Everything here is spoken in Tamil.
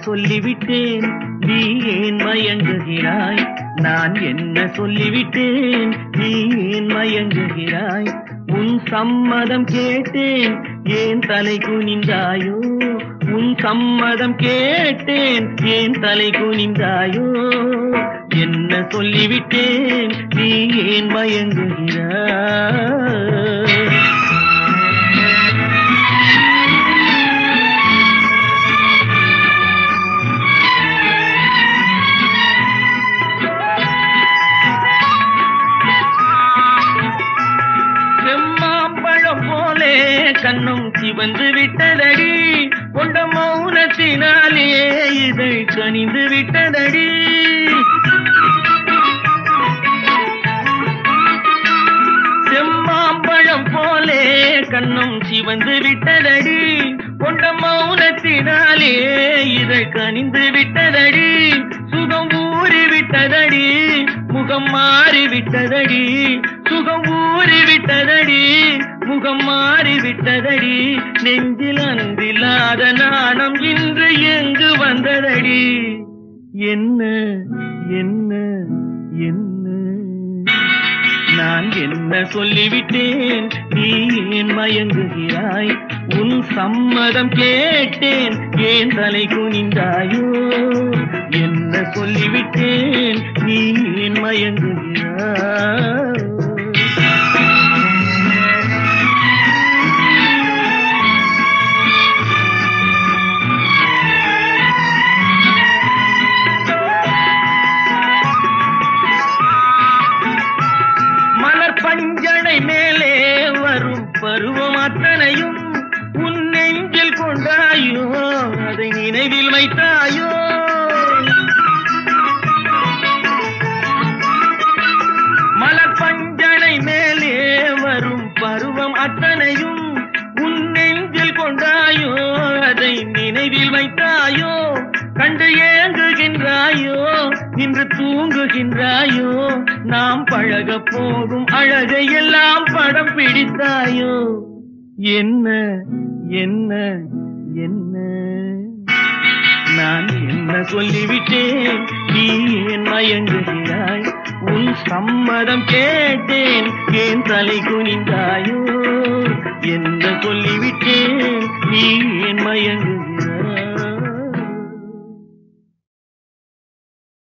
சொல்லிவிட்டேன் நீ ஏன் மயங்குகிறாய் நான் என்ன சொல்லிவிட்டேன் நீ ஏன் மயங்குகிறாய் உன் சம்மதம் கேட்டேன் ஏன் தலை குனிந்தாயோ உன் சம்மதம் கேட்டேன் ஏன் தலை குனிந்தாயோ என்ன சொல்லிவிட்டேன் நீ ஏன் மயங்குகிறாய் செம்மாம்பழம் போலே கண்ணும் சிவந்து விட்டதடி கொண்ட மௌனத்தினாலே இதை கனிந்து விட்டதடி செம்மாம்பழம் போலே கண்ணும் சிவந்து விட்டதடி கொண்ட மௌனத்தினாலே இதை கனிந்து விட்டதடி சுகம் ஊறி விட்டதடி முகம் மாறி விட்டதடி சுகம் ஊறி விட்டதடி முகம் மாறி விட்டதடி நெஞ்சில் அன்பில்லாத நாணம் இன்று எங்கு வந்ததடி என்ன என்ன என்ன நான் என்ன சொல்லிவிட்டேன் நீ ஏன் மயங்குகிறாய் உன் சம்மதம் கேட்டேன் ஏன் தலை குனிந்தாயோ என்ன சொல்லிவிட்டேன் நீ ஏன் மயங்குகிறாய் மலர் பஞ்சடை மேலே வரும் பருவம் அத்தனையும் உன் நெஞ்சில் கொண்டாயோ அதை நினைவில் வைத்தாயோ மலர் பஞ்சடை மேலே வரும் பருவம் அத்தனையும் உன் நெஞ்சில் கொண்டாயோ அதை நினைவில் வைத்தாயோ கண்டு ஏங்குகின்றாயோ இன்று தூங்குகின்றாயோ நாம் பழக போகும் அழகை எல்லாம் படம் பிடித்தாயோ என்ன என்ன என்ன நான் என்ன சொல்லிவிட்டேன் நீ ஏன் மயங்குகிறாய் உன் சம்மதம் கேட்டேன் ஏன் தலை குனிந்தாயோ என்ன சொல்லிவிட்டேன் நீ ஏன் மயங்குகிறாய்